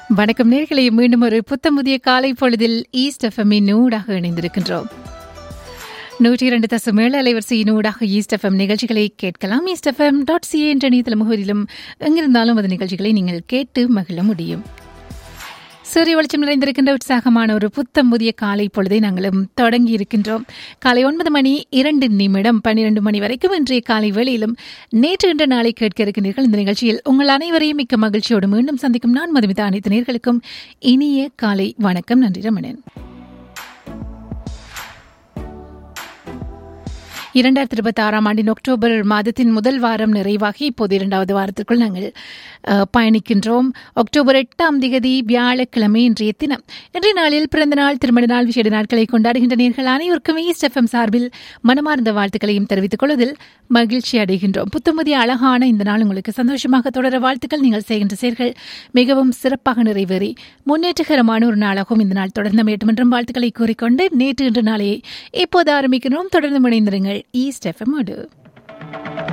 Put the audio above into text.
வணக்கம் நேர்களை மீண்டும் ஒரு புத்தம் புதிய காலை பொழுதில் ஈஸ்ட் எஃப்எம்மின் ஊடாக இணைந்திருக்கின்றோம் நூற்றி இரண்டு தசம் ஏழு அலைவரிசையின் ஊடாக ஈஸ்ட் எஃப்எம் நிகழ்ச்சிகளை கேட்கலாம் ஈஸ்ட் எஃப்எம் டாட் சிஏ என்ற இணையதள முகவரியிலும் எங்கிருந்தாலும் அந்த நிகழ்ச்சிகளை நீங்கள் கேட்டு மகிழ முடியும் சூரிய வெளிச்சம் நிறைந்திருக்கின்ற உற்சாகமான ஒரு புத்தம் புதிய காலை பொழுதை நாங்களும் தொடங்கி இருக்கின்றோம் காலை ஒன்பது மணி இரண்டு நிமிடம் பன்னிரண்டு மணி வரைக்கும் இன்றைய காலை வேளையிலும் நேற்று இன்ற நாளை கேட்க இருக்கின்றீர்கள் இந்த நிகழ்ச்சியில் உங்கள் அனைவரையும் மிக்க மகிழ்ச்சியோடு மீண்டும் சந்திக்கும் நான் மதுமிதா அனைத்து நேர்களுக்கும் இனிய காலை வணக்கம் நன்றி ரமணன் இரண்டாயிரத்தி இருபத்தி ஆறாம் ஆண்டின் அக்டோபர் மாதத்தின் முதல் வாரம் நிறைவாகி இப்போது இரண்டாவது வாரத்திற்குள் நாங்கள் அஹ், பயணிக்கின்றோம் அக்டோபர் எட்டாம் திகதி வியாழக்கிழமை இன்றைய தினம் இன்றைய நாளில் பிறந்த நாள் திருமண நாள் விசேட நாட்களை கொண்டாடுகின்ற நேர்கள் அனைவருக்கும் ஈஸ்ட் எஃப்எம் சார்பில் மனமார்ந்த வாழ்த்துக்களையும் தெரிவித்துக் கொள்வதில் மகிழ்ச்சி அடைகின்றோம் புத்தமுதிய அழகான இந்த நாள் உங்களுக்கு சந்தோஷமாக தொடர வாழ்த்துக்கள் நீங்கள் செய்கின்ற செயல்கள் மிகவும் சிறப்பாக நிறைவேறி முன்னேற்றகரமான ஒரு நாளாகவும் இந்த நாள் தொடர்ந்து வேண்டும் என்றும் வாழ்த்துக்களை கூறிக்கொண்டு நேற்று இன்று நாளையை இப்போது ஆரம்பிக்கிறோம் தொடர்ந்து இணைந்திருங்கள் ஈஸ்ட் எஃப்எம்